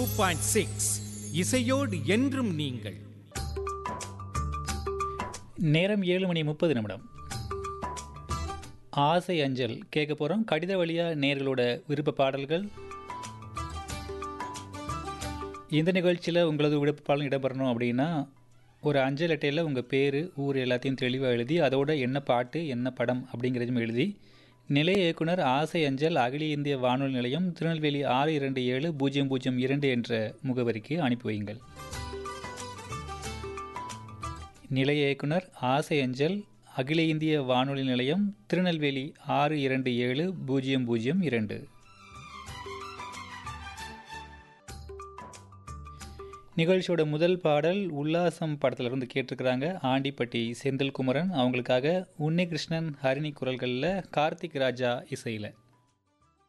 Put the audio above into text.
two point six இசையோடு என்றும் நீங்கள் நேரம் ஏழு மணி முப்பது நிமிடம் ஆசை அஞ்சல் கேட்க போகிறோம் கடித வழியாக நேர்களோட விருப்ப பாடல்கள் இந்த நிகழ்ச்சியில் உங்களது விருப்ப பாடல் இடம்பெறணும் அப்படின்னா ஒரு அஞ்சல் அட்டையில் உங்கள் பேர் ஊர் எல்லாத்தையும் தெளிவாக எழுதி அதோட என்ன பாட்டு என்ன படம் அப்படிங்கிறதையும் எழுதி நிலைய இயக்குனர் ஆசை அஞ்சல் அகில இந்திய வானொலி நிலையம் திருநெல்வேலி ஆறு இரண்டு ஏழு பூஜ்ஜியம் பூஜ்ஜியம் இரண்டு என்ற முகவரிக்கு அனுப்பி வையுங்கள் நிலைய இயக்குனர் ஆசை அஞ்சல் அகில இந்திய வானொலி நிலையம் திருநெல்வேலி ஆறு இரண்டு ஏழு பூஜ்ஜியம் பூஜ்ஜியம் இரண்டு நிகழ்ச்சியோட முதல் பாடல் உல்லாசம் படத்துல இருந்து கேட்டிருக்கிறாங்க ஆண்டிப்பட்டி செந்தில்குமரன் அவங்களுக்காக உன்னிகிருஷ்ணன் ஹரிணி குரல்களில் கார்த்திக் ராஜா இசையில்